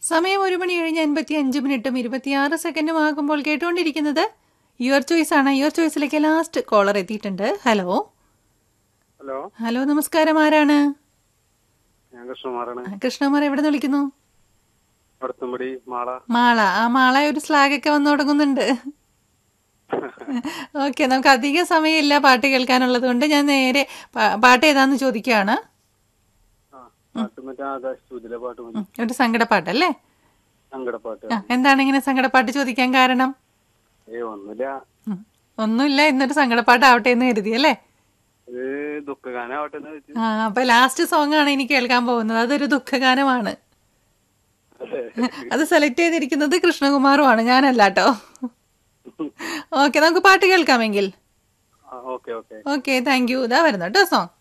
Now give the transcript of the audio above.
സമയം ഒരു മണി കഴിഞ്ഞ് അൻപത്തി അഞ്ച് മിനിറ്റും ഇരുപത്തിയാറ് സെക്കൻഡും ആകുമ്പോൾ കേട്ടുകൊണ്ടിരിക്കുന്നത് യുവർ ചോയ്സ് ആണ് യുവർ ചോയ്സിലേക്ക് ലാസ്റ്റ് കോളർ എത്തിയിട്ടുണ്ട് ഹലോ ഹലോ ഹലോ നമസ്കാരം ആരാണ് ഞാൻ കൃഷ്ണകുമാറാണ് കൃഷ്ണകുമാർ എവിടെ നിന്ന് വിളിക്കുന്നു അടുത്തുംപടി മാള മാള ആ മാള ഒരു സ്ലാഗ് ഒക്കെ വന്നു തുടങ്ങുന്നുണ്ട് ഓക്കെ നമുക്ക് അധിക സമയമില്ല പാട്ട് കേൾക്കാനുള്ളത് കൊണ്ട് ഞാൻ നേരെ പാ- പാട്ട് ഏതാന്ന് ചോദിക്കുകയാണ് ആ പാട്ട് മറ്റേ ആകാശ് ചൂതിലെ പാട്ട് മതി ഉം, ഒരു സങ്കടപ്പാട്ടല്ലേ സങ്കടപ്പാട്ട് ആ, എന്താണ് ഇങ്ങനെ സങ്കടപ്പാട്ട് ചോദിക്കാൻ കാരണം ഏ ഒന്നുമില്ല ഉം, ഒന്നുമില്ല ഇന്നൊരു സങ്കടപ്പാട്ട് ആവട്ടെ എന്ന് കരുതി അല്ലേ ഇത് ദുഃഖഗാനാവട്ടെ എന്ന് വെച്ച് ആ അപ്പൊ ലാസ്റ്റ് സോങ് ആണ് ഇനി കേൾക്കാൻ പോകുന്നത് അതൊരു ദുഃഖഗാനമാണ് അത് സെലക്ട് ചെയ്തിരിക്കുന്നത് കൃഷ്ണകുമാറുമാണ് ഞാനല്ല കേട്ടോ ഓക്കെ നമുക്ക് പാട്ട് കേൾക്കാമെങ്കിൽ ആ okay okay okay thank you ഇതാ വരുന്നു കേട്ടോ സോങ്